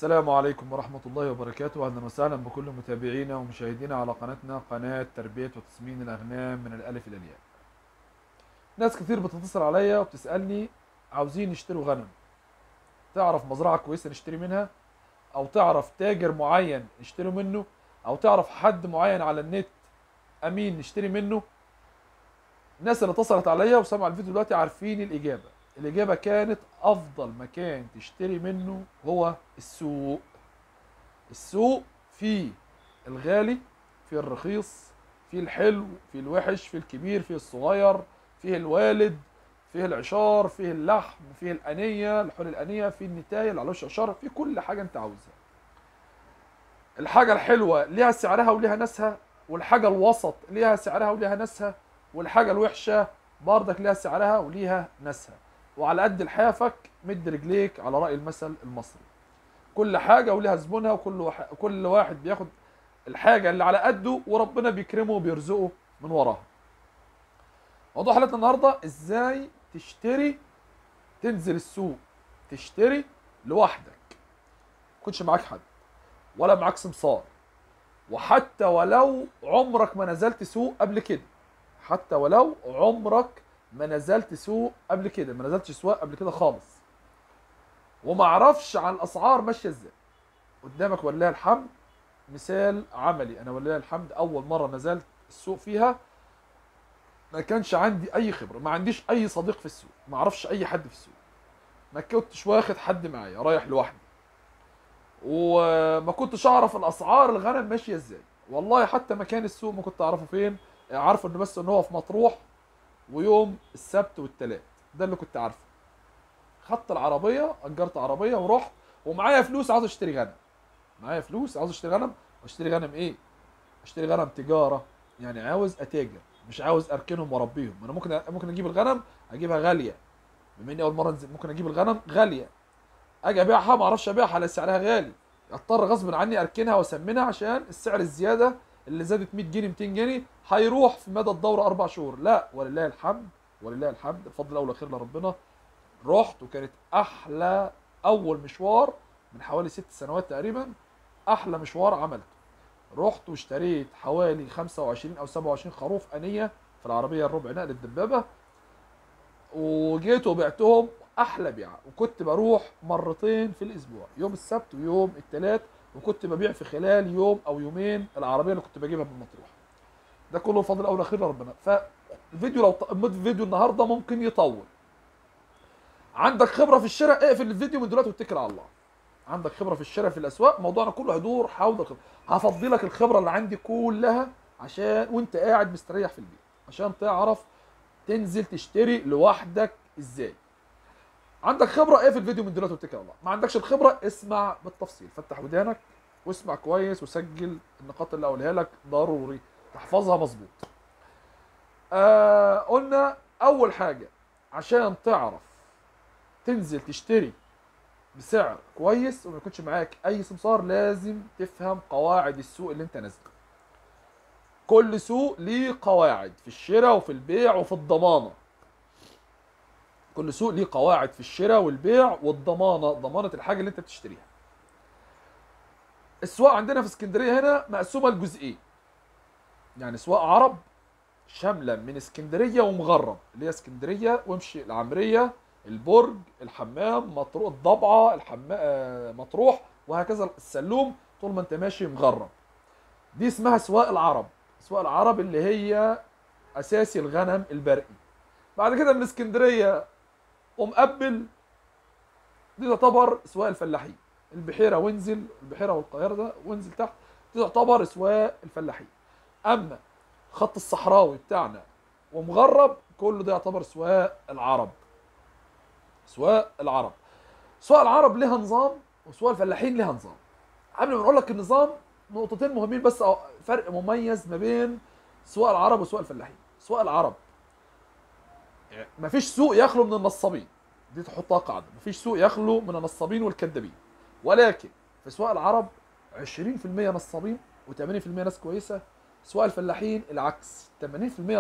السلام عليكم ورحمة الله وبركاته أهلا وسهلا بكل متابعينا ومشاهدينا على قناتنا قناة تربية وتسمين الأغنام من الألف إلى الياء ناس كتير بتتصل عليا وبتسألني عاوزين يشتروا غنم تعرف مزرعة كويسة نشتري منها أو تعرف تاجر معين نشتري منه أو تعرف حد معين على النت أمين نشتري منه الناس اللي اتصلت عليا وسمعوا الفيديو دلوقتي عارفين الإجابة الإجابة كانت أفضل مكان تشتري منه هو السوق السوق فيه الغالي فيه الرخيص فيه الحلو فيه الوحش فيه الكبير فيه الصغير فيه الوالد فيه العشار فيه اللحم فيه الأنية لحول الأنية فيه النتاية العلوش عشار فيه كل حاجة أنت عاوزها الحاجة الحلوة ليها سعرها وليها ناسها والحاجة الوسط ليها سعرها وليها ناسها والحاجة الوحشة برضك ليها سعرها وليها ناسها وعلى قد لحافك مد رجليك على رأي المثل المصري كل حاجة وليها زبونها وكل واحد كل واحد بياخد الحاجة اللي على قده وربنا بيكرمه وبيرزقه من وراها موضوع حلقتنا النهاردة ازاي تشتري تنزل السوق تشتري لوحدك كنتش معاك حد ولا معاك سمسار وحتى ولو عمرك ما نزلت سوق قبل كده حتى ولو عمرك ما نزلت سوق قبل كده ما نزلتش سواق قبل كده خالص وما اعرفش عن الاسعار ماشيه ازاي قدامك ولله الحمد مثال عملي انا ولله الحمد اول مره نزلت السوق فيها ما كانش عندي اي خبره ما عنديش اي صديق في السوق ما اعرفش اي حد في السوق ما كنتش واخد حد معايا رايح لوحدي وما كنتش اعرف الاسعار الغنم ماشيه ازاي والله حتى مكان السوق ما كنت اعرفه فين عارفه انه بس ان هو في مطروح ويوم السبت والتلات ده اللي كنت عارفه خدت العربيه اجرت عربيه ورحت ومعايا فلوس عاوز اشتري غنم معايا فلوس عاوز اشتري غنم اشتري غنم ايه اشتري غنم تجاره يعني عاوز اتاجر مش عاوز اركنهم واربيهم انا ممكن ممكن اجيب الغنم اجيبها غاليه بما اني اول مره انزل ممكن اجيب الغنم غاليه اجي ابيعها ما اعرفش ابيعها لان سعرها غالي اضطر غصب عني اركنها واسمنها عشان السعر الزياده اللي زادت 100 جنيه 200 جنيه هيروح في مدى الدوره اربع شهور لا ولله الحمد ولله الحمد الفضل الاول والاخير لربنا رحت وكانت احلى اول مشوار من حوالي ست سنوات تقريبا احلى مشوار عملته رحت واشتريت حوالي 25 او 27 خروف انيه في العربيه الربع نقل الدبابه وجيت وبعتهم احلى بيعه وكنت بروح مرتين في الاسبوع يوم السبت ويوم الثلاث وكنت ببيع في خلال يوم او يومين العربيه اللي كنت بجيبها من مطروح ده كله فضل الاول والاخير لربنا فالفيديو لو الفيديو النهارده ممكن يطول عندك خبره في الشراء اقفل الفيديو من دلوقتي واتكل على الله عندك خبره في الشراء في الاسواق موضوعنا كله هيدور حول الخبره هفضي لك الخبره اللي عندي كلها عشان وانت قاعد مستريح في البيت عشان تعرف تنزل تشتري لوحدك ازاي عندك خبره اقفل الفيديو من دلوقتي واتكل على الله ما عندكش الخبره اسمع بالتفصيل فتح ودانك واسمع كويس وسجل النقاط اللي اقولها لك ضروري تحفظها مظبوط آه قلنا اول حاجه عشان تعرف تنزل تشتري بسعر كويس وما يكونش معاك اي سمسار لازم تفهم قواعد السوق اللي انت نازله كل سوق ليه قواعد في الشراء وفي البيع وفي الضمانه كل سوق ليه قواعد في الشراء والبيع والضمانه ضمانه الحاجه اللي انت بتشتريها السواق عندنا في اسكندريه هنا مقسومه لجزئين يعني سواق عرب شامله من اسكندريه ومغرب اللي هي اسكندريه وامشي العمريه البرج الحمام مطروح الضبعه الحمام مطروح وهكذا السلوم طول ما انت ماشي مغرب دي اسمها سواق العرب سواق العرب اللي هي اساسي الغنم البرقي بعد كده من اسكندريه ومقبل دي تعتبر سواق الفلاحين البحيره وانزل البحيره والقاهره ده وانزل تحت دي تعتبر سواق الفلاحين اما خط الصحراوي بتاعنا ومغرب كله ده يعتبر سواق العرب سواق العرب سواق العرب لها نظام وسواق الفلاحين لها نظام قبل ما نقول لك النظام نقطتين مهمين بس أو فرق مميز ما بين سواق العرب وسواق الفلاحين سواق العرب مفيش سوق يخلو من النصابين دي تحطها قاعده مفيش سوق يخلو من النصابين والكذابين ولكن في سواق العرب 20% نصابين و80% ناس كويسه سواق الفلاحين العكس 80%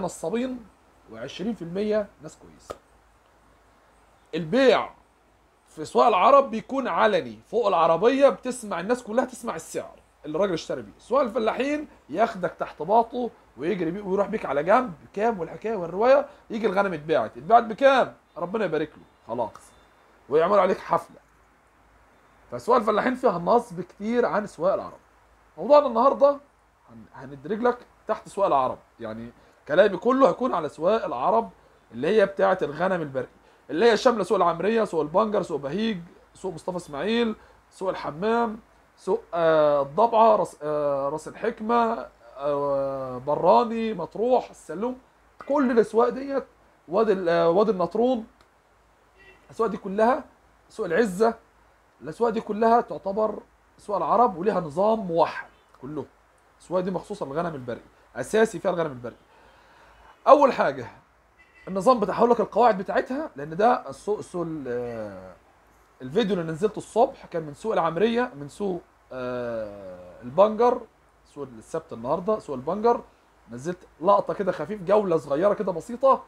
نصابين و20% ناس كويسه البيع في سواق العرب بيكون علني فوق العربيه بتسمع الناس كلها تسمع السعر اللي الراجل اشترى بيه سواق الفلاحين ياخدك تحت باطه ويجري بيه ويروح بيك على جنب بكام والحكايه والروايه يجي الغنم اتباعت اتباعت بكام ربنا يبارك له خلاص ويعملوا عليك حفله فسواق الفلاحين فيها نصب كتير عن سواق العرب موضوعنا النهارده هن- هندرج لك تحت سواق العرب يعني كلامي كله هيكون على سواق العرب اللي هي بتاعه الغنم البري اللي هي شامله سوق العمريه سوق البنجر سوق بهيج سوق مصطفى اسماعيل سوق الحمام سوق آه الضبعه راس آه راس الحكمه آه براني مطروح السلوم كل الاسواق ديت وادي ال- آه، وادي النطرون الاسواق دي كلها سوق العزه الاسواق دي كلها تعتبر اسواق العرب وليها نظام موحد كله الاسواق دي مخصوصه للغنم البري اساسي فيها الغنم البري اول حاجه النظام بتاع هقول لك القواعد بتاعتها لان ده السوق السوق ال- الفيديو اللي نزلته الصبح كان من سوق العمريه من سوق آه، البنجر سوق السبت النهارده سوق البنجر نزلت لقطه كده خفيف جوله صغيره كده بسيطه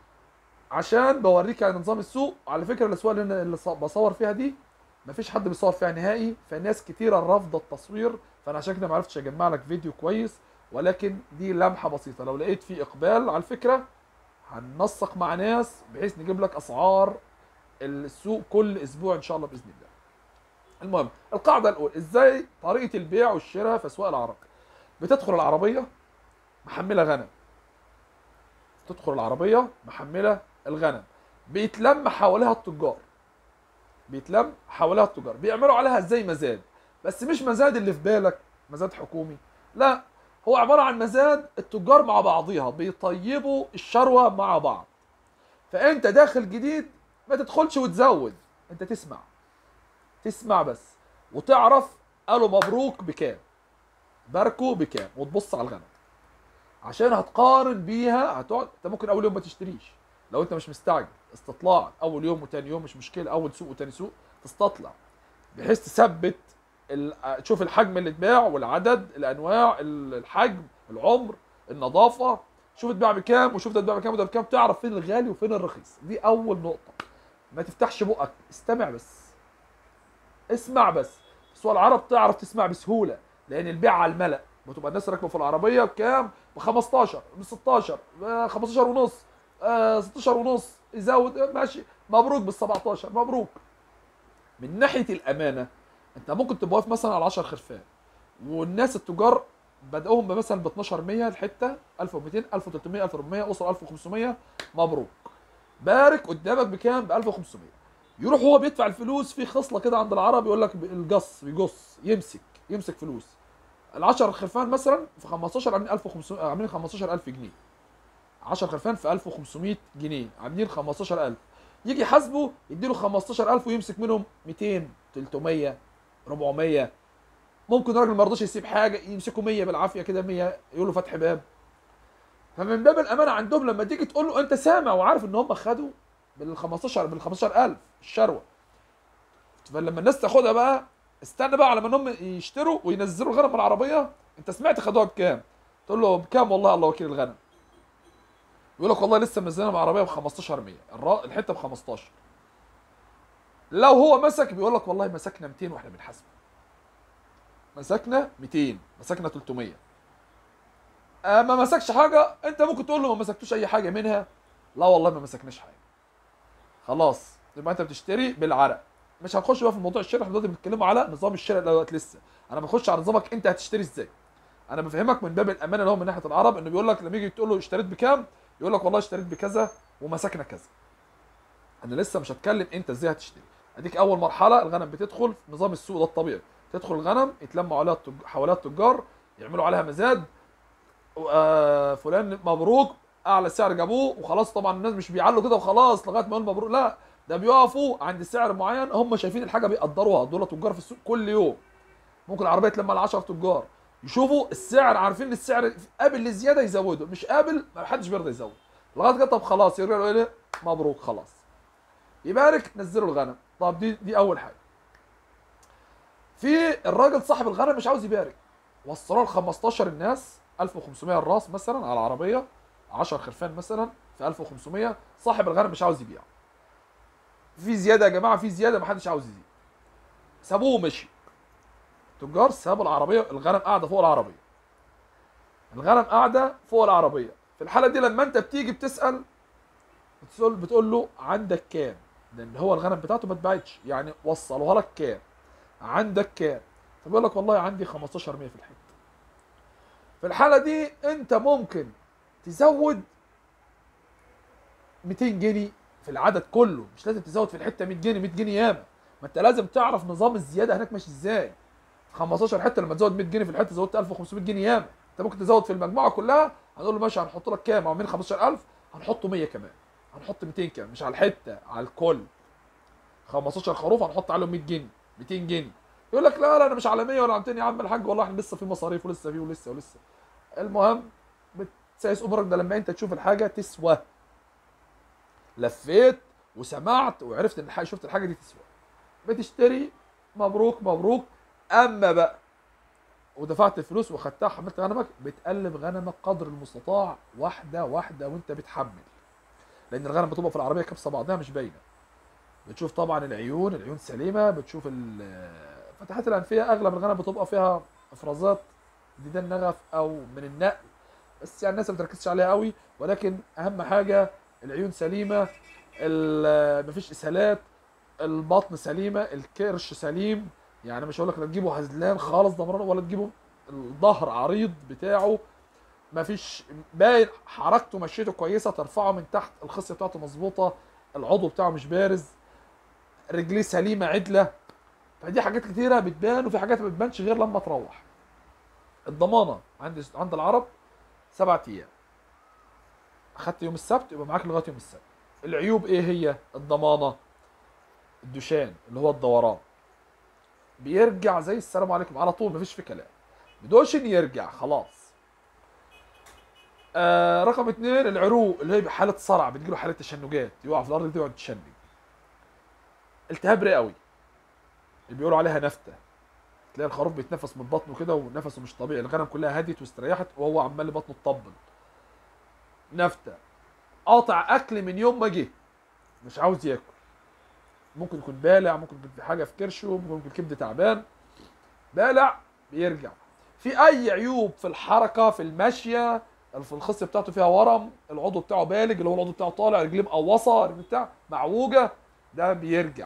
عشان بوريك يعني نظام السوق على فكره الاسواق اللي أنا- اللي ص- بصور فيها دي مفيش حد بيصور فيها نهائي فناس كتيره رافضه التصوير فانا عشان كده ما عرفتش اجمع لك فيديو كويس ولكن دي لمحه بسيطه لو لقيت في اقبال على الفكره هننسق مع ناس بحيث نجيب لك اسعار السوق كل اسبوع ان شاء الله باذن الله المهم القاعده الاولى ازاي طريقه البيع والشراء في اسواق العرب بتدخل العربيه محمله غنم تدخل العربيه محمله الغنم بيتلم حواليها التجار بيتلم حواليها التجار بيعملوا عليها زي مزاد بس مش مزاد اللي في بالك مزاد حكومي لا هو عباره عن مزاد التجار مع بعضيها بيطيبوا الشروه مع بعض فانت داخل جديد ما تدخلش وتزود انت تسمع تسمع بس وتعرف قالوا مبروك بكام باركوا بكام وتبص على الغنم عشان هتقارن بيها هتقعد انت ممكن اول يوم ما تشتريش لو انت مش مستعجل استطلاع اول يوم وتاني يوم مش مشكله اول سوق وتاني سوق تستطلع بحيث تثبت ال- تشوف الحجم اللي اتباع والعدد الانواع ال- الحجم العمر النظافه شوف اتباع بكام وشوف ده اتباع بكام وده بكام تعرف فين الغالي وفين الرخيص دي اول نقطه ما تفتحش بقك استمع بس اسمع بس سواء العرب تعرف تسمع بسهوله لان البيع على الملأ بتبقى الناس راكبه في العربيه بكام ب 15 ب 16 ب 15 ونص آه 16 ونص يزود آه، ماشي مبروك بال 17 مبروك من ناحيه الامانه انت ممكن تبقى واقف مثلا على 10 خرفان والناس التجار بدأوهم مثلا ب 1200 الحته 1200 1300 1400 وصل 1500 مبروك بارك قدامك بكام ب 1500 يروح هو بيدفع الفلوس في خصله كده عند العرب يقول لك القص بيقص يمسك يمسك فلوس ال10 خرفان مثلا في 15 عاملين 1500 عاملين 15000 جنيه 10 خرفان في 1500 جنيه عاملين 15000 يجي يحاسبه يديله 15000 ويمسك منهم 200 300 400 ممكن الراجل ما يرضاش يسيب حاجه يمسكوا 100 بالعافيه كده 100 يقول له فتح باب فمن باب الامانه عندهم لما تيجي تقول له انت سامع وعارف ان هم خدوا بال 15 بال 15000 الشروه فلما الناس تاخدها بقى استنى بقى على ما هم يشتروا وينزلوا الغنم من العربيه انت سمعت خدوها بكام؟ تقول له بكام والله الله وكيل الغنم يقول لك والله لسه منزلينها من العربيه ب 1500 الرا- الحته ب 15 لو هو مسك بيقول لك والله مسكنا 200 واحنا بنحاسبه مسكنا 200 مسكنا 300 آه ما مسكش حاجه انت ممكن تقول له ما مسكتوش اي حاجه منها لا والله ما مسكناش حاجه خلاص يبقى انت بتشتري بالعرق مش هنخش بقى في موضوع الشراء احنا دلوقتي بنتكلموا على نظام الشراء دلوقتي لسه انا بخش على نظامك انت هتشتري ازاي انا بفهمك من باب الامانه اللي هو من ناحيه العرب انه بيقول لك لما يجي تقول له اشتريت بكام يقول لك والله اشتريت بكذا ومسكنا كذا انا لسه مش هتكلم انت ازاي هتشتري اديك اول مرحله الغنم بتدخل في نظام السوق ده الطبيعي تدخل الغنم يتلموا عليها التج... حواليها التجار يعملوا عليها مزاد آه فلان مبروك اعلى سعر جابوه وخلاص طبعا الناس مش بيعلوا كده وخلاص لغايه ما يقول مبروك لا ده بيقفوا عند سعر معين هم شايفين الحاجه بيقدروها دول تجار في السوق كل يوم ممكن العربيه تلم على 10 تجار يشوفوا السعر عارفين ان السعر قابل للزياده يزودوا مش قابل ما حدش بيرضى يزود لغايه كده طب خلاص يرجعوا يقولوا ايه مبروك خلاص يبارك نزلوا الغنم طب دي دي اول حاجه في الراجل صاحب الغنم مش عاوز يبارك وصلوا ل 15 الناس 1500 الراس مثلا على العربيه 10 خرفان مثلا في 1500 صاحب الغنم مش عاوز يبيع في زياده يا جماعه في زياده محدش عاوز يزيد سابوه ومشي تجار سابوا العربيه الغنم قاعده فوق العربيه الغنم قاعده فوق العربيه في الحاله دي لما انت بتيجي بتسال بتقول بتقول له عندك كام لان هو الغنم بتاعته ما اتباعتش يعني وصلوها لك كام عندك كام فبيقول لك والله عندي 15 100 في الحته في الحاله دي انت ممكن تزود 200 جنيه في العدد كله مش لازم تزود في الحته 100 جنيه 100 جنيه ياما ما انت لازم تعرف نظام الزياده هناك ماشي ازاي 15 حته لما تزود 100 جنيه في الحته زودت 1500 جنيه ياما انت ممكن تزود في المجموعه كلها هنقول له ماشي هنحط لك كام عاملين 15000 هنحطه 100 كمان هنحط 200 كمان مش على الحته على الكل 15 خروف هنحط عليهم 100 جنيه 200 جنيه يقول لك لا لا انا مش على 100 ولا على 200 يا عم الحاج والله احنا لسه في مصاريف ولسه في ولسه ولسه المهم بتسايس امورك ده لما انت تشوف الحاجه تسوى لفيت وسمعت وعرفت ان الحاجه شفت الحاجه دي تسوى بتشتري مبروك مبروك اما بقى ودفعت الفلوس وخدتها حملت غنمك بتقلب غنمك قدر المستطاع واحده واحده وانت بتحمل لان الغنم بتبقى في العربيه كابسه بعضها مش باينه بتشوف طبعا العيون العيون سليمه بتشوف الفتحات الانفيه اغلب الغنم بتبقى فيها افرازات ديدان نغف او من النقل بس يعني الناس ما بتركزش عليها قوي ولكن اهم حاجه العيون سليمه ال- مفيش اسهالات البطن سليمه الكرش سليم يعني مش هقول لك لا تجيبه هزلان خالص ضمران ولا تجيبه الظهر عريض بتاعه مفيش باين حركته مشيته كويسه ترفعه من تحت الخصيه بتاعته مظبوطه العضو بتاعه مش بارز رجليه سليمه عدله فدي حاجات كتيره بتبان وفي حاجات ما بتبانش غير لما تروح الضمانه عند عند العرب سبعة ايام اخدت يوم السبت يبقى معاك لغايه يوم السبت العيوب ايه هي الضمانه الدشان اللي هو الدوران بيرجع زي السلام عليكم على طول مفيش في كلام بدوشن يرجع خلاص آه رقم اتنين العروق اللي هي بحالة صرع بتجيله حالة تشنجات يقع في الأرض يقعد يتشنج التهاب رئوي اللي بيقولوا عليها نفتة تلاقي الخروف بيتنفس من بطنه كده ونفسه مش طبيعي الغنم كلها هديت واستريحت وهو عمال بطنه تطبل نفتة قاطع أكل من يوم ما جه مش عاوز ياكل ممكن يكون بالع ممكن يكون في حاجة في كرشه ممكن يكون كبد تعبان بالع بيرجع في أي عيوب في الحركة في المشية في الخصيه بتاعته فيها ورم العضو بتاعه بالج اللي هو العضو بتاعه طالع رجليه مقوصه رجليه بتاع معوجه ده بيرجع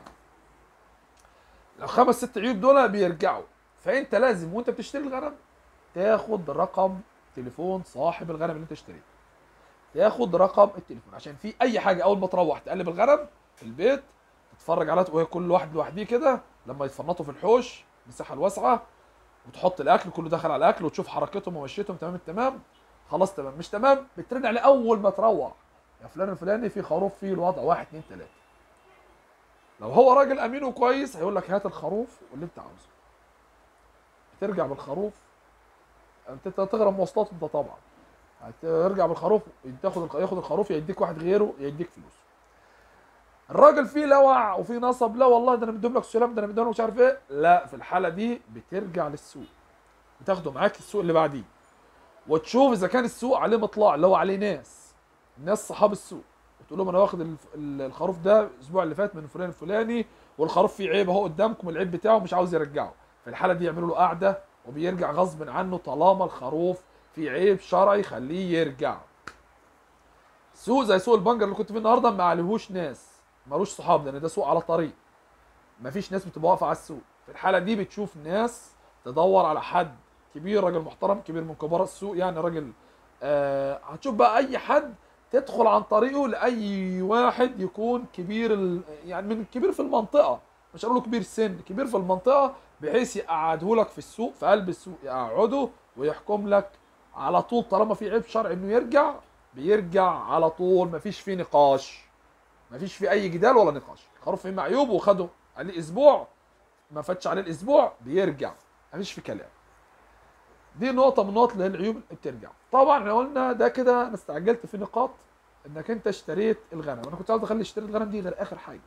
الخمس ست عيوب دول بيرجعوا فانت لازم وانت بتشتري الغنم تاخد رقم تليفون صاحب الغنم اللي انت اشتريته تاخد رقم التليفون عشان في اي حاجه اول ما تروح تقلب الغنم في البيت تتفرج عليها وهي كل واحد لوحديه كده لما يتفنطوا في الحوش المساحه الواسعه وتحط الاكل كله دخل على الاكل وتشوف حركتهم ومشيتهم تمام التمام خلاص تمام مش تمام بترن عليه اول ما تروح يا فلان الفلاني في خروف فيه الوضع واحد اتنين تلاته لو هو راجل امين وكويس هيقول لك هات الخروف واللي انت عاوزه ترجع بالخروف انت تغرم مواصلات انت طبعا هترجع بالخروف تاخد الخ- ياخد الخروف يا يديك واحد غيره يا يديك فلوس الراجل فيه لوع وفيه نصب لا والله ده انا مديهم لك سلام ده انا مديهم لك مش عارف ايه لا في الحاله دي بترجع للسوق بتاخده معاك السوق اللي بعديه وتشوف اذا كان السوق عليه مطلع اللي هو عليه ناس ناس صحاب السوق وتقول لهم انا واخد الف- ال- الخروف ده الاسبوع اللي فات من فلان الفلاني والخروف فيه عيب اهو قدامكم العيب بتاعه مش عاوز يرجعه في الحاله دي يعملوا له قعده وبيرجع غصب عنه طالما الخروف فيه عيب شرعي خليه يرجع سوق زي سوق البنجر اللي كنت فيه النهارده ما عليهوش ناس ملوش صحاب لان ده سوق على طريق مفيش ناس بتبقى واقفه على السوق في الحاله دي بتشوف ناس تدور على حد كبير راجل محترم كبير من كبار السوق يعني راجل آه هتشوف بقى اي حد تدخل عن طريقه لاي واحد يكون كبير ال... يعني من كبير في المنطقه مش هقول له كبير سن كبير في المنطقه بحيث يقعده لك في السوق في قلب السوق يقعده ويحكم لك على طول طالما في عيب شرعي انه يرجع بيرجع على طول مفيش فيه نقاش مفيش فيه اي جدال ولا نقاش الخروف فيه معيوب وخده عليه اسبوع ما فاتش عليه الاسبوع بيرجع مفيش فيه كلام دي نقطة من نقط اللي هي العيوب اللي بترجع. طبعا احنا قلنا ده كده انا استعجلت في نقاط انك انت اشتريت الغنم، انا كنت عاوز اخلي اشتريت الغنم دي غير اخر حاجة.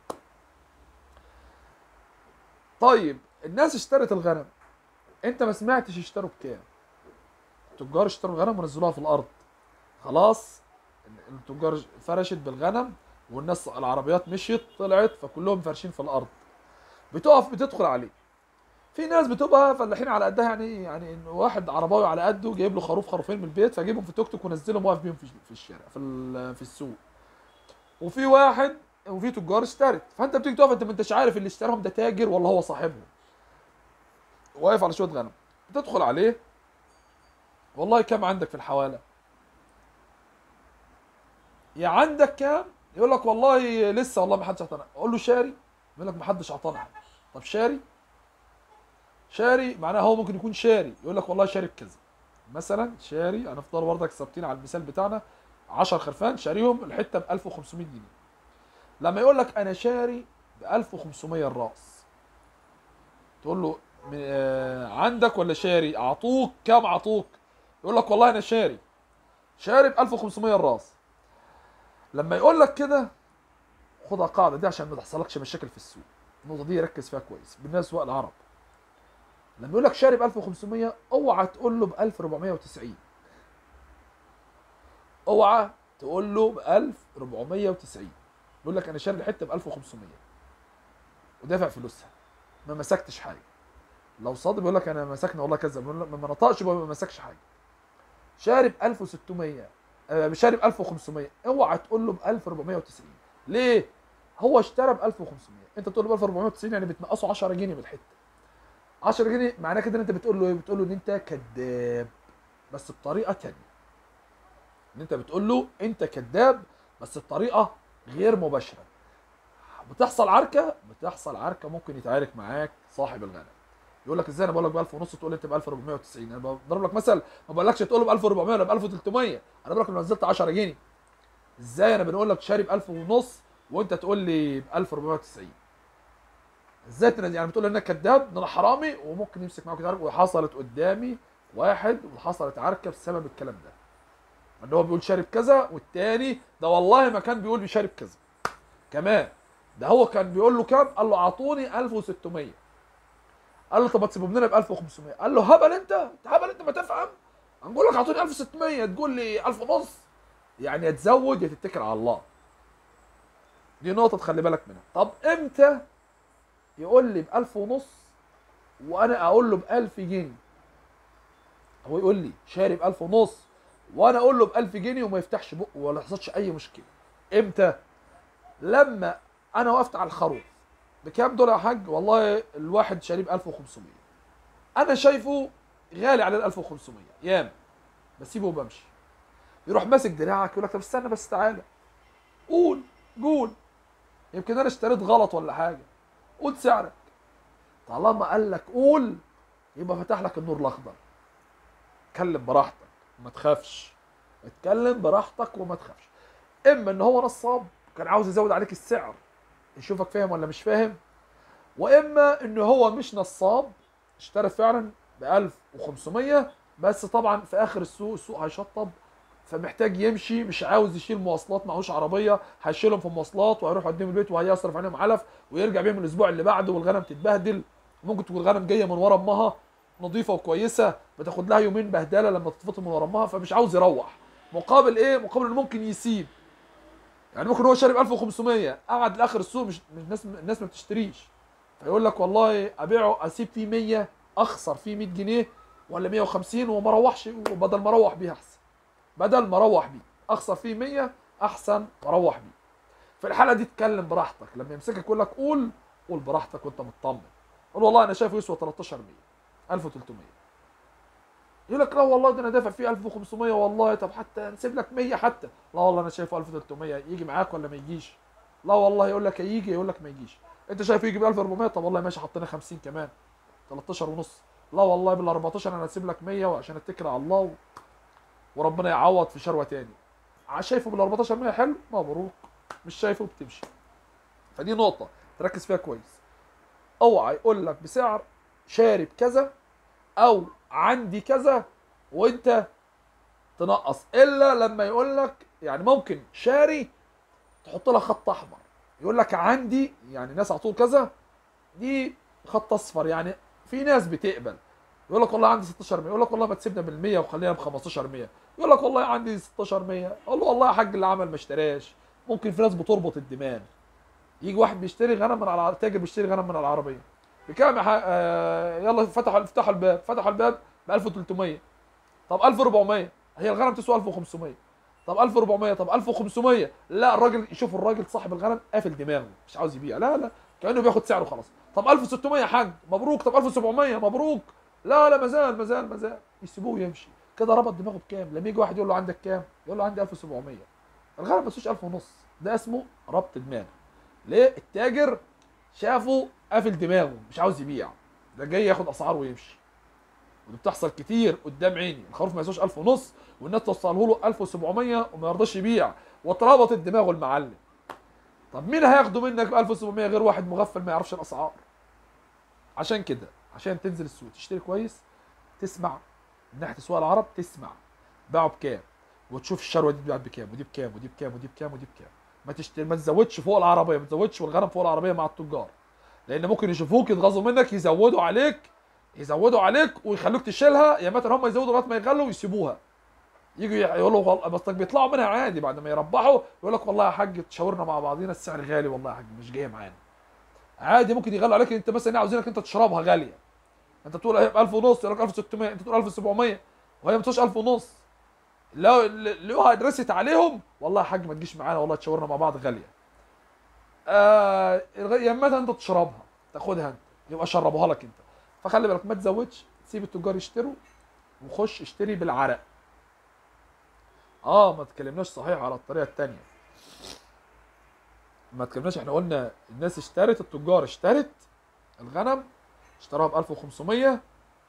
طيب الناس اشترت الغنم انت ما سمعتش اشتروا بكام؟ التجار اشتروا الغنم ونزلوها في الارض. خلاص التجار فرشت بالغنم والناس العربيات مشيت طلعت فكلهم فارشين في الارض بتقف بتدخل عليه في ناس بتبقى فلاحين على قدها يعني يعني إن واحد عرباوي على قده جايب له خروف خروفين من البيت فجيبهم في توك توك ونزلهم واقف بيهم في في الشارع في ال- في السوق وفي واحد وفي تجار اشترت فانت بتيجي تقف انت ما انتش عارف اللي اشتراهم ده تاجر ولا هو صاحبهم واقف على شويه غنم بتدخل عليه والله كم عندك في الحواله يا عندك كام يقول لك والله لسه والله ما حدش اعطانا اقول له شاري يقول لك ما حدش اعطانا حاجه طب شاري شاري معناها هو ممكن يكون شاري يقول لك والله شاري بكذا مثلا شاري هنفضل برضك ثابتين على المثال بتاعنا 10 خرفان شاريهم الحته ب 1500 جنيه لما يقول لك انا شاري ب 1500 الراس تقول له من- آه، عندك ولا شاري اعطوك كام اعطوك يقول لك والله انا شاري شاري ب 1500 الراس لما يقول لك كده خدها قاعده دي عشان ما تحصلكش مشاكل في السوق النقطه دي ركز فيها كويس بالناس سواء العرب لما يقول لك شاري ب 1500 اوعى تقول له ب 1490 اوعى تقول له ب 1490 يقول لك انا شاري الحته ب 1500 ودافع فلوسها ما مسكتش حاجه لو صادق بيقول لك انا مسكنا والله كذا بيقول لك ما نطقش يبقى ما مسكش حاجه شاري ب 1600 آه، شاري ب 1500 اوعى تقول له ب 1490 ليه؟ هو اشترى ب 1500 انت تقول له ب 1490 يعني بتنقصه 10 جنيه من الحته 10 جنيه معناه كده ان انت بتقول له ايه؟ بتقول له ان انت كذاب بس بطريقه تانية ان انت بتقول له انت كذاب بس بطريقه غير مباشره بتحصل عركه بتحصل عركه ممكن يتعارك معاك صاحب الغنم يقول لك ازاي انا بقول لك ب 1000 ونص تقول لي انت ب 1490 انا بضرب لك مثل ما بقولكش تقول له ب 1400 ولا ب 1300 انا بقول لك لو نزلت 10 جنيه ازاي انا بنقول لك شاري ب 1000 ونص وانت تقول لي ب 1490 ازاي تنزل يعني بتقول ان انا كذاب ان انا حرامي وممكن يمسك معاك يتعارك وحصلت قدامي واحد وحصلت عركه بسبب الكلام ده ان هو بيقول شارب كذا والتاني ده والله ما كان بيقول بيشارب كذا كمان ده هو كان بيقول له كام قال له اعطوني 1600 قال له طب ما تسيبهم لنا ب 1500 قال له هبل انت انت هبل انت ما تفهم هنقول لك اعطوني 1600 تقول لي 1000 ونص يعني يا تزود يا تتكل على الله دي نقطة تخلي بالك منها طب امتى يقول لي ب 1000 ونص وانا اقول له ب 1000 جنيه هو يقول لي شاري ب 1000 ونص وانا اقول له ب 1000 جنيه وما يفتحش بقه ولا يحصلش اي مشكله امتى لما انا وقفت على الخروف بكام دول يا حاج والله الواحد شاريه ب 1500 انا شايفه غالي على ال 1500 ياما بسيبه وبمشي يروح ماسك دراعك يقول لك طب استنى بس تعالى قول قول يمكن انا اشتريت غلط ولا حاجه قول سعرك طالما قال لك قول يبقى فتح لك النور الاخضر اتكلم براحتك وما تخافش اتكلم براحتك وما تخافش اما ان هو نصاب كان عاوز يزود عليك السعر يشوفك فاهم ولا مش فاهم واما ان هو مش نصاب اشترى فعلا ب 1500 بس طبعا في اخر السوق السوق هيشطب فمحتاج يمشي مش عاوز يشيل مواصلات معهوش عربيه هيشيلهم في مواصلات وهيروح قدام البيت وهيصرف عليهم علف ويرجع بيهم الاسبوع اللي بعده والغنم تتبهدل ممكن تكون الغنم جايه من ورا امها نظيفه وكويسه بتاخد لها يومين بهدله لما تتفطم من ورا امها فمش عاوز يروح مقابل ايه مقابل انه ممكن يسيب يعني ممكن هو شارب 1500 قعد لاخر السوق مش مش الناس الناس ما بتشتريش فيقول لك والله ابيعه اسيب فيه 100 اخسر فيه 100 جنيه ولا 150 وما اروحش وبدل ما اروح بيه احسن بدل ما اروح بيه اخسر فيه 100 احسن واروح بيه في الحاله دي اتكلم براحتك لما يمسكك يقول لك قول قول براحتك وانت مطمن قول والله انا شايفه يسوى 1300 1300 يقول لك لا والله ده انا دافع فيه 1500 والله طب حتى نسيب لك 100 حتى لا والله انا شايفه 1300 يجي معاك ولا ما يجيش لا والله يقول لك هيجي يقول لك ما يجيش انت شايفه يجي ب 1400 طب والله ماشي حطينا 50 كمان 13 ونص لا والله بال 14 انا هسيب لك 100 وعشان اتكل على الله و... وربنا يعوض في شروه تاني ع- شايفه بال 14 100 حلو مبروك مش شايفه بتمشي فدي نقطه تركز فيها كويس اوعى يقول لك بسعر شارب كذا او عندي كذا وانت تنقص الا لما يقول لك يعني ممكن شاري تحط لها خط احمر يقول لك عندي يعني ناس على طول كذا دي خط اصفر يعني في ناس بتقبل يقول لك والله عندي 16 100 يقول لك والله ما تسيبنا بال 100 وخلينا ب 15 100 يقول لك والله عندي 16 100 اقول له والله يا حاج اللي عمل ما اشتراش ممكن في ناس بتربط الدماغ يجي واحد بيشتري غنم من على تاجر بيشتري غنم من على العربيه بكام يا ح- آه يلا فتحوا فتحوا الباب فتحوا الباب ب 1300 طب 1400 هي الغنم تسوى 1500 طب 1400 طب 1500 لا الراجل يشوف الراجل صاحب الغنم قافل دماغه مش عاوز يبيع لا لا كانه بياخد سعره خلاص طب 1600 يا حاج مبروك طب 1700 مبروك لا لا مازال مازال مازال يسيبوه ويمشي كده ربط دماغه بكام لما يجي واحد يقول له عندك كام يقول له عندي 1700 الغنم ما يسويش 1000 ونص ده اسمه ربط دماغ ليه التاجر شافه قافل دماغه مش عاوز يبيع ده جاي ياخد اسعار ويمشي ودي بتحصل كتير قدام عيني الخروف ما يسواش 1000 ونص والناس توصله له 1700 وما يرضاش يبيع واتربطت دماغه المعلم طب مين هياخده منك ب 1700 غير واحد مغفل ما يعرفش الاسعار عشان كده عشان تنزل السوق تشتري كويس تسمع من ناحيه سوق العرب تسمع باعوا بكام وتشوف الشروه دي اتباعت بكام ودي بكام ودي بكام ودي بكام ودي بكام ما تشتري ما تزودش فوق العربيه ما تزودش والغنم فوق العربيه مع التجار لان ممكن يشوفوك يتغاظوا منك يزودوا عليك يزودوا عليك ويخلوك تشيلها يا مثلا هم يزودوا لغايه ما يغلوا ويسيبوها يجوا يقولوا والله بس بيطلعوا منها عادي بعد ما يربحوا يقول لك والله يا حاج تشاورنا مع بعضينا السعر غالي والله يا حاج مش جايه معانا عادي ممكن يغلوا عليك انت مثلا عاوزينك انت تشربها غاليه انت تقول هي ب 1000 ونص يقول لك 1600 انت تقول 1700 وهي ما تقولش 1000 ونص لو لقوها درست عليهم والله يا حاج ما تجيش معانا والله تشاورنا مع بعض غاليه آه يا اما انت تشربها تاخدها انت يبقى شربوها لك انت فخلي بالك ما تزودش سيب التجار يشتروا وخش اشتري بالعرق اه ما تكلمناش صحيح على الطريقه التانية ما تكلمناش احنا قلنا الناس اشترت التجار اشترت الغنم اشتراها ب 1500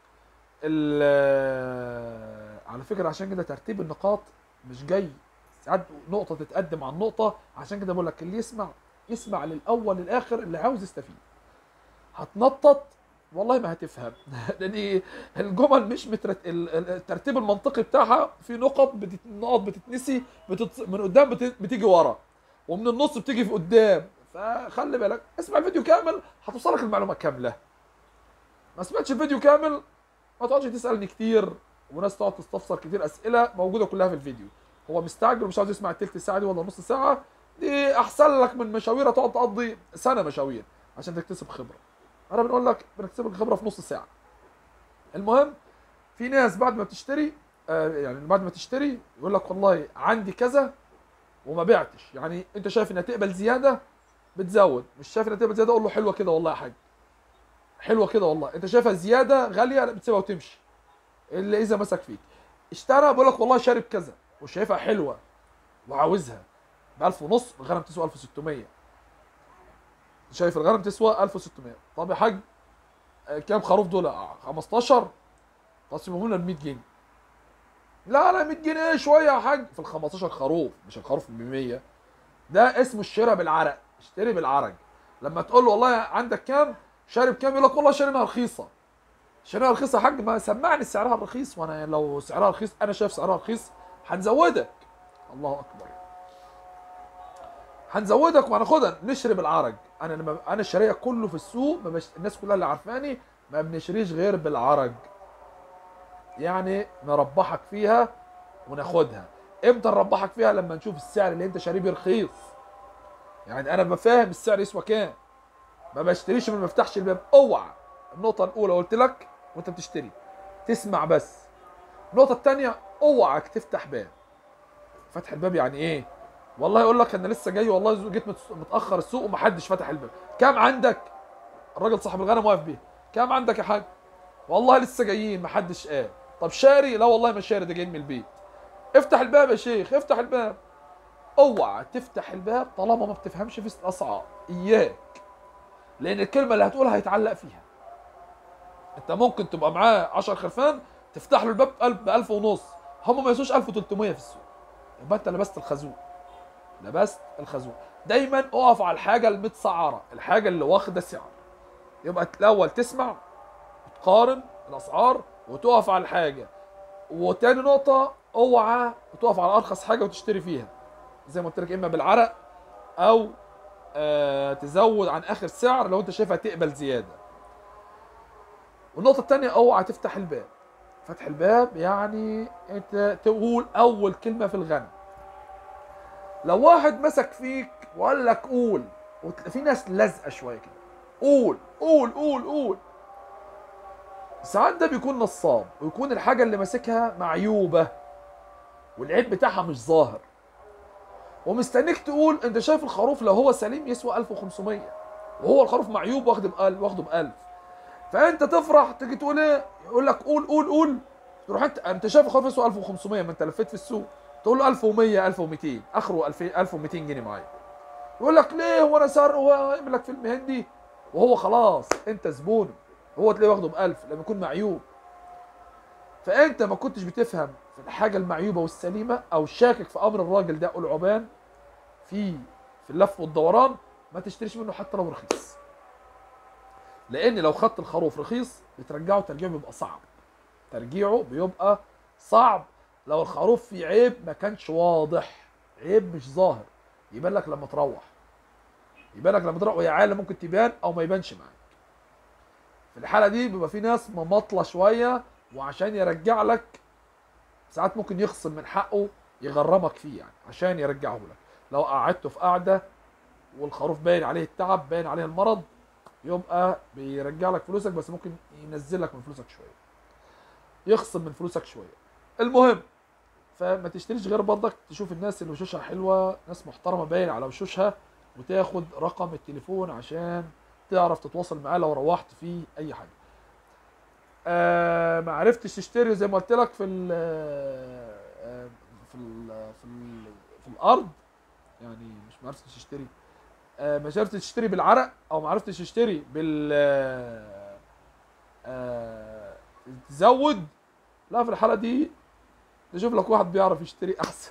ال- على فكره عشان كده ترتيب النقاط مش جاي ساعات نقطه تتقدم عن نقطه عشان كده بقول لك اللي يسمع يسمع للاول للاخر اللي عاوز يستفيد هتنطط والله ما هتفهم لان الجمل مش مترت... ال- ال- الترتيب المنطقي بتاعها في نقط بتت... نقط بتتنسي بتت... من قدام بت... بتيجي ورا ومن النص بتيجي في قدام فخلي بالك اسمع الفيديو كامل هتوصلك المعلومه كامله ما سمعتش الفيديو كامل ما تقعدش تسالني كتير وناس تقعد تستفسر كتير اسئله موجوده كلها في الفيديو هو مستعجل ومش عاوز يسمع التلت ساعه دي ولا نص ساعه دي احسن لك من مشاوير تقعد تقضي سنه مشاوير عشان تكتسب خبره انا بنقول لك بنكتسب الخبره في نص ساعه المهم في ناس بعد ما بتشتري آه يعني بعد ما تشتري يقول لك والله عندي كذا وما بعتش يعني انت شايف انها تقبل زياده بتزود مش شايف انها تقبل زياده قول له حلوه كده والله يا حاج حلوه كده والله انت شايفها زياده غاليه لا بتسيبها وتمشي اللي اذا مسك فيك اشترى بيقول لك والله شارب كذا وشايفها حلوه وعاوزها ب 1000 ونص الغنم تسوى 1600 شايف الغنم تسوى 1600 طب يا حاج آه، كام خروف دول آه، 15 قسمهم لنا ب 100 جنيه لا لا 100 جنيه شويه يا حاج في ال 15 خروف مش الخروف ب 100 ده اسمه الشراء بالعرق اشتري بالعرق لما تقول له والله عندك كام شارب كام يقول لك والله شارينها رخيصه شارينها رخيصه يا حاج ما سمعني سعرها رخيص وانا لو سعرها رخيص انا شايف سعرها رخيص هنزودك الله اكبر هنزودك وهناخدها نشري بالعرج انا لما انا الشريه كله في السوق ما بش... الناس كلها اللي عارفاني ما بنشريش غير بالعرج يعني نربحك فيها وناخدها امتى نربحك فيها لما نشوف السعر اللي انت شاريه برخيص يعني انا بفهم السعر يسوى كام ما بشتريش من مفتاحش الباب اوعى النقطه الاولى قلت لك وانت بتشتري تسمع بس النقطه الثانيه اوعك تفتح باب فتح الباب يعني ايه والله يقول لك انا لسه جاي والله جيت مت- متاخر السوق ومحدش فتح الباب كام عندك الراجل صاحب الغنم واقف بيه كام عندك يا حاج والله لسه جايين محدش قال طب شاري لا والله ما شاري ده جايين من البيت افتح الباب يا شيخ افتح الباب اوعى تفتح الباب طالما ما بتفهمش في الاسعار اياك لان الكلمه اللي هتقولها هيتعلق فيها انت ممكن تبقى معاه 10 خرفان تفتح له الباب ب 1000 ونص هم ما يسوش 1300 في السوق يبقى انت لبست الخازوق لبست الخازوق دايما اقف على الحاجه المتسعره الحاجه اللي واخده سعر يبقى الاول تسمع وتقارن الاسعار وتقف على الحاجه وتاني نقطه اوعى تقف على ارخص حاجه وتشتري فيها زي ما قلت لك اما بالعرق او آه تزود عن اخر سعر لو انت شايفها تقبل زياده والنقطه الثانيه اوعى تفتح الباب فتح الباب يعني انت تقول اول كلمه في الغنم لو واحد مسك فيك وقال لك قول وتلاقي في ناس لازقه شويه كده قول قول قول قول ساعات ده بيكون نصاب ويكون الحاجه اللي ماسكها معيوبه والعيب بتاعها مش ظاهر ومستنيك تقول انت شايف الخروف لو هو سليم يسوى 1500 وهو الخروف معيوب واخد بقل واخده ب 1000 فانت تفرح تيجي تقول ايه يقول لك قول قول قول تروح انت انت شايف الخروف يسوى 1500 ما انت لفيت في السوق تقول له 1100 1200 اخره 2000 1200 جنيه معايا يقول لك ليه هو انا سار هو يعمل لك فيلم هندي وهو خلاص انت زبونه هو تلاقيه واخده ب 1000 لما يكون معيوب فانت ما كنتش بتفهم في الحاجه المعيوبه والسليمه او شاكك في امر الراجل ده العبان في في اللف والدوران ما تشتريش منه حتى لو رخيص لان لو خدت الخروف رخيص بترجعه ترجيعه بيبقى صعب ترجيعه بيبقى صعب لو الخروف فيه عيب ما كانش واضح عيب مش ظاهر يبان لك لما تروح يبان لك لما تروح وهي عاله ممكن تبان او ما يبانش معاك في الحاله دي بيبقى في ناس مماطله شويه وعشان يرجع لك ساعات ممكن يخصم من حقه يغرمك فيه يعني عشان يرجعه لك لو قعدته في قعده والخروف باين عليه التعب باين عليه المرض يبقى بيرجع لك فلوسك بس ممكن ينزل لك من فلوسك شويه يخصم من فلوسك شويه المهم فما تشتريش غير برضك تشوف الناس اللي وشوشها حلوه ناس محترمه باين على وشوشها وتاخد رقم التليفون عشان تعرف تتواصل معاه لو روحت فيه اي حاجه آه ما عرفتش تشتري زي ما قلت لك في ال آه، في ال في ال في الارض يعني مش ما عرفتش تشتري آه ما عرفتش تشتري بالعرق او ما عرفتش تشتري بال آه، آه تزود لا في الحاله دي تشوف لك واحد بيعرف يشتري احسن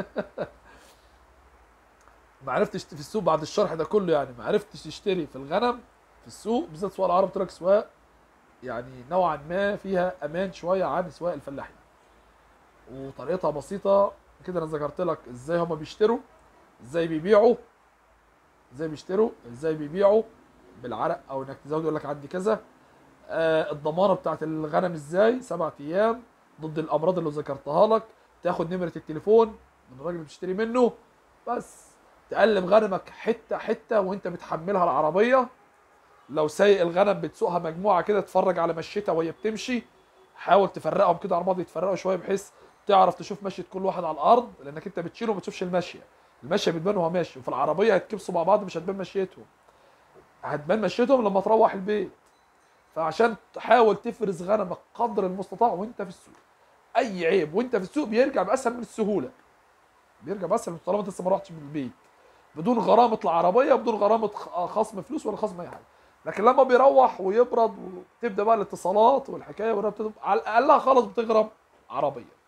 ما عرفتش في السوق بعد الشرح ده كله يعني ما عرفتش تشتري في الغنم في السوق بالذات سواق العرب ترك سواق يعني نوعا ما فيها امان شويه عن سواق الفلاحين وطريقتها بسيطه كده انا ذكرت لك ازاي هما بيشتروا ازاي بيبيعوا ازاي بيشتروا ازاي بيبيعوا بالعرق او انك تزود يقول لك عندي كذا آه الضمانه بتاعت الغنم ازاي سبعة ايام ضد الامراض اللي ذكرتها لك تاخد نمره التليفون من الراجل اللي بتشتري منه بس تقلب غنمك حته حته وانت بتحملها العربيه لو سايق الغنم بتسوقها مجموعه كده تتفرج على مشيتها وهي بتمشي حاول تفرقهم كده على بعض يتفرقوا شويه بحيث تعرف تشوف مشيه كل واحد على الارض لانك انت بتشيله وما بتشوفش المشيه المشيه بتبان وهو ماشي وفي العربيه هيتكبسوا مع بعض مش هتبان مشيتهم هتبان مشيتهم لما تروح البيت فعشان تحاول تفرز غنمك قدر المستطاع وانت في السوق اي عيب وانت في السوق بيرجع باسهل من السهوله بيرجع باسهل من طالما انت لسه ما رحتش من البيت بدون غرامه العربيه بدون غرامه خ- خصم فلوس ولا خصم اي حاجه لكن لما بيروح ويبرد وتبدا بقى الاتصالات والحكايه والرب بتبقى- على الاقل خالص بتغرم عربيه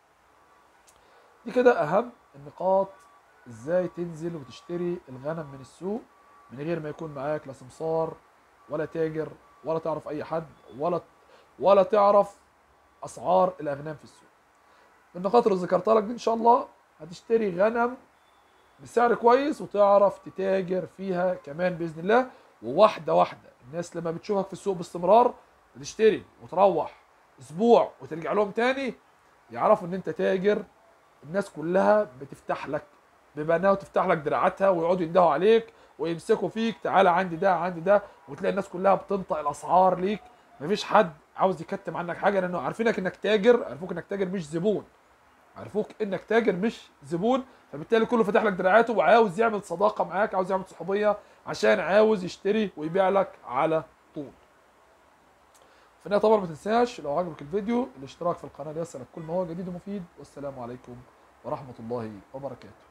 دي كده اهم النقاط ازاي تنزل وتشتري الغنم من السوق من غير ما يكون معاك لا سمسار ولا تاجر ولا تعرف اي حد ولا ولا تعرف اسعار الاغنام في السوق النقاط اللي ذكرتها لك دي ان شاء الله هتشتري غنم بسعر كويس وتعرف تتاجر فيها كمان باذن الله وواحده واحده الناس لما بتشوفك في السوق باستمرار بتشتري وتروح اسبوع وترجع لهم تاني يعرفوا ان انت تاجر الناس كلها بتفتح لك ببناها وتفتح لك دراعاتها ويقعدوا يندهوا عليك ويمسكوا فيك تعالى عندي ده عندي ده وتلاقي الناس كلها بتنطق الاسعار ليك مفيش حد عاوز يكتم عنك حاجه لانه عارفينك انك تاجر عارفوك انك تاجر مش زبون عارفوك انك تاجر مش زبون فبالتالي كله فاتح لك دراعاته وعاوز يعمل صداقه معاك عاوز يعمل صحوبيه عشان عاوز يشتري ويبيع لك على طول في النهايه طبعا ما تنساش لو عجبك الفيديو الاشتراك في القناه ليصلك كل ما هو جديد ومفيد والسلام عليكم ورحمه الله وبركاته